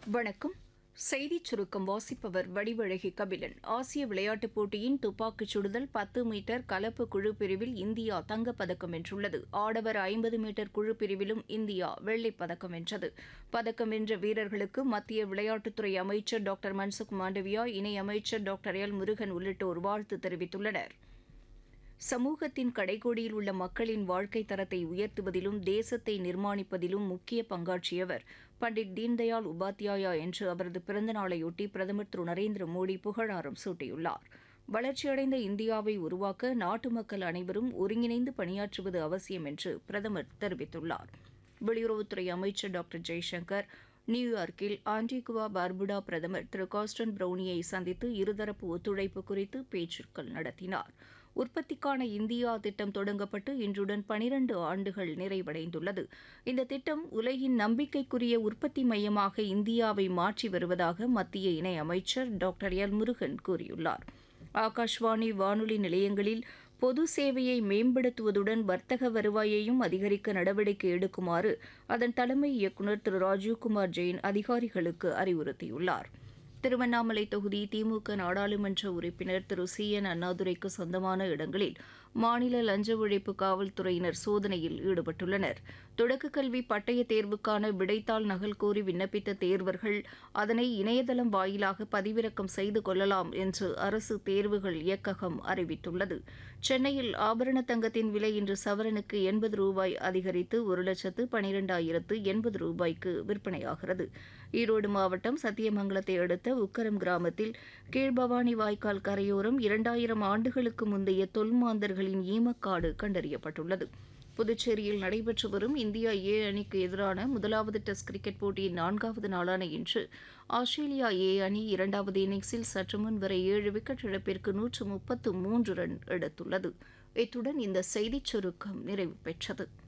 வணக்கம் செய்திச் சுருக்கம் வாசிப்பவர் வடிவழகி கபிலன் ஆசிய விளையாட்டுப் போட்டியின் துப்பாக்கிச் சுடுதல் பத்து மீட்டர் கலப்பு குழு பிரிவில் இந்தியா தங்கப்பதக்கம் வென்றுள்ளது ஆடவர் ஐம்பது மீட்டர் குழு பிரிவிலும் இந்தியா வெள்ளிப் பதக்கம் வென்றது பதக்கம் வென்ற வீரர்களுக்கு மத்திய விளையாட்டுத்துறை அமைச்சர் டாக்டர் மன்சுக் மாண்டவியா இணையமைச்சர் டாக்டர் எல் முருகன் உள்ளிட்டோர் வாழ்த்து தெரிவித்துள்ளனா் சமூகத்தின் கடைக்கோடியில் உள்ள மக்களின் வாழ்க்கை தரத்தை உயர்த்துவதிலும் தேசத்தை நிர்மாணிப்பதிலும் முக்கிய பங்காற்றியவர் பண்டிட் தீன்தயாள் உபாத்யாயா என்று அவரது பிறந்த நாளையொட்டி பிரதமர் திரு நரேந்திர மோடி புகழாரம் சூட்டியுள்ளார் வளர்ச்சியடைந்த இந்தியாவை உருவாக்க நாட்டு மக்கள் அனைவரும் ஒருங்கிணைந்து பணியாற்றுவது அவசியம் என்று பிரதமர் தெரிவித்துள்ளார் வெளியுறவுத்துறை அமைச்சர் டாக்டர் ஜெய்சங்கர் நியூயார்க்கில் ஆன்டிகுவா பார்புடா பிரதமர் திரு காஸ்டன் பிரவுனியை சந்தித்து இருதரப்பு ஒத்துழைப்பு குறித்து பேச்சுக்கள் நடத்தினார் உற்பத்திக்கான இந்தியா திட்டம் தொடங்கப்பட்டு இன்றுடன் பனிரண்டு ஆண்டுகள் நிறைவடைந்துள்ளது இந்த திட்டம் உலகின் நம்பிக்கைக்குரிய உற்பத்தி மையமாக இந்தியாவை மாற்றி வருவதாக மத்திய இணையமைச்சர் டாக்டர் எல் முருகன் கூறியுள்ளார் ஆகாஷ்வாணி வானொலி நிலையங்களில் பொது சேவையை மேம்படுத்துவதுடன் வர்த்தக வருவாயையும் அதிகரிக்க நடவடிக்கை எடுக்குமாறு அதன் தலைமை இயக்குநர் திரு ராஜீவ்குமார் ஜெயின் அதிகாரிகளுக்கு அறிவுறுத்தியுள்ளார் திருவண்ணாமலை தொகுதி திமுக நாடாளுமன்ற உறுப்பினர் திரு சி என் அண்ணாதுரைக்கு சொந்தமான இடங்களில் மாநில லஞ்ச ஒழிப்பு காவல்துறையினர் சோதனையில் ஈடுபட்டுள்ளனர் தொடக்க கல்வி பட்டய தேர்வுக்கான விடைத்தாள் நகல் கோரி விண்ணப்பித்த தேர்வர்கள் அதனை இணையதளம் வாயிலாக பதிவிறக்கம் செய்து கொள்ளலாம் என்று அரசு தேர்வுகள் இயக்ககம் அறிவித்துள்ளது சென்னையில் ஆபரண தங்கத்தின் விலை இன்று சவரனுக்கு எண்பது ரூபாய் அதிகரித்து ஒரு லட்சத்து பனிரெண்டாயிரத்து எண்பது ரூபாய்க்கு விற்பனையாகிறது ஈரோடு மாவட்டம் சத்தியமங்கலத்தை அடுத்த உக்கரம் கிராமத்தில் கீழ்பவானி வாய்க்கால் கரையோரம் இரண்டாயிரம் ஆண்டுகளுக்கு முந்தைய தொல்மாந்தர்களின் ஈமக்காடு கண்டறியப்பட்டுள்ளது புதுச்சேரியில் நடைபெற்று வரும் இந்தியா ஏ அணிக்கு எதிரான முதலாவது டெஸ்ட் கிரிக்கெட் போட்டியின் நான்காவது நாளான இன்று ஆஸ்திரேலியா ஏ அணி இரண்டாவது இன்னிங்ஸில் சற்று முன் வரை ஏழு விக்கெட் இழப்பிற்கு நூற்று முப்பத்து மூன்று ரன் எடுத்துள்ளது இத்துடன் இந்த செய்திச் சுருக்கம் நிறைவு பெற்றது